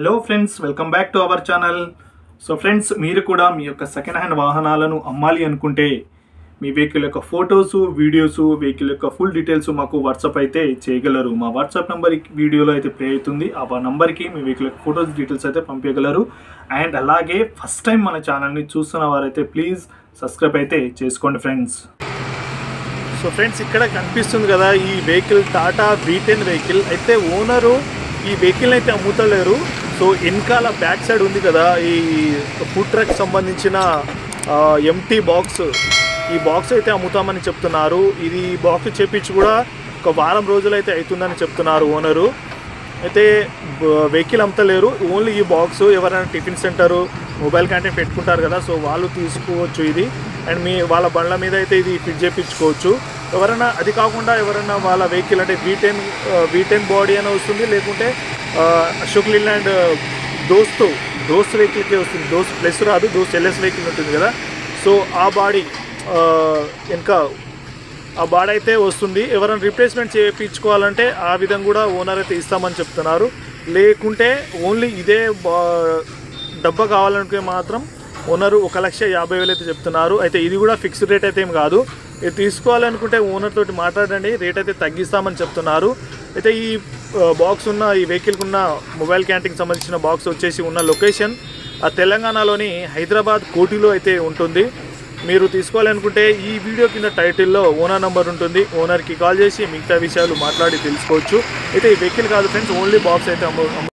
hello friends welcome back to our channel so friends మీరు కూడా మీ యొక్క సెకండ్ హ్యాండ్ వాహనాలను అమ్మాలి అనుకుంటే మీ వెహికల్ యొక్క ఫొటోస్ వీడియోస్ వెహికల్ యొక్క ఫుల్ డీటెయిల్స్ మాకు వాట్సాప్ అయితే చేయగలరు మా వాట్సాప్ నెంబర్ వీడియోలో అయితే ప్లే అవుతుంది ఆ నంబర్కి మీ వెహికల్ యొక్క ఫొటోస్ డీటెయిల్స్ అయితే పంపించగలరు అండ్ అలాగే ఫస్ట్ టైం మన ఛానల్ని చూస్తున్న వారైతే ప్లీజ్ సబ్స్క్రైబ్ అయితే చేసుకోండి ఫ్రెండ్స్ సో ఫ్రెండ్స్ ఇక్కడ కనిపిస్తుంది కదా ఈ వెహికల్ టాటా టెన్ వెహికల్ అయితే ఓనరు ఈ వెహికల్ అయితే అమ్ముతలేరు సో వెనకాల బ్యాక్ సైడ్ ఉంది కదా ఈ ఫుడ్ ట్రక్ సంబంధించిన ఎంటీ బాక్స్ ఈ బాక్స్ అయితే అమ్ముతామని చెప్తున్నారు ఇది బాక్స్ చేపించి కూడా ఒక వారం రోజులు అయితే అవుతుందని చెప్తున్నారు ఓనరు అయితే వెహికల్ అమ్ముతలేరు ఓన్లీ ఈ బాక్స్ ఎవరైనా టిఫిన్ సెంటరు మొబైల్ క్యాంటీన్ పెట్టుకుంటారు కదా సో వాళ్ళు తీసుకోవచ్చు ఇది అండ్ మీ వాళ్ళ బండ్ల మీద అయితే ఇది ఫిట్ చేయించుకోవచ్చు ఎవరైనా అది కాకుండా ఎవరైనా వాళ్ళ వెహికల్ అంటే V ten V ten body అని వస్తుంది లేకుంటే ఆ, అశోక్ లీలాండ్ దోస్తు దోస్త్ వెహికల్కే వస్తుంది దోస్త్ ప్లస్ రాదు దోస్త్ ఎల్ఎస్ వెహికల్ ఉంటుంది కదా సో ఆ బాడీ ఇంకా ఆ బాడీ అయితే వస్తుంది ఎవరైనా రీప్లేస్మెంట్ చేయించుకోవాలంటే ఆ విధంగా కూడా ఓనర్ అయితే ఇస్తామని చెప్తున్నారు లేకుంటే ఓన్లీ ఇదే బా- డబ్బా కావాలనుకుంటే మాత్రం ఓనరు ఒక లక్ష యాభై వేలు అయితే చెప్తున్నారు అయితే ఇది కూడా ఫిక్స్డ్ రేట్ అయితే ఏం కాదు ఇది తీసుకోవాలనుకుంటే ఓనర్ తోటి మాట్లాడండి రేట్ అయితే తగ్గిస్తామని చెప్తున్నారు అయితే ఈ బాక్స్ ఉన్న ఈ వెహికల్కి ఉన్న మొబైల్ క్యాంటీన్కి సంబంధించిన బాక్స్ వచ్చేసి ఉన్న లొకేషన్ ఆ తెలంగాణలోని హైదరాబాద్ కోటిలో అయితే ఉంటుంది మీరు తీసుకోవాలనుకుంటే ఈ వీడియో కింద టైటిల్లో ఓనర్ నంబర్ ఉంటుంది ఓనర్కి కాల్ చేసి మిగతా విషయాలు మాట్లాడి తెలుసుకోవచ్చు అయితే ఈ వెహికల్ కాదు ఫ్రెండ్స్ ఓన్లీ బాక్స్ అయితే అమ్ము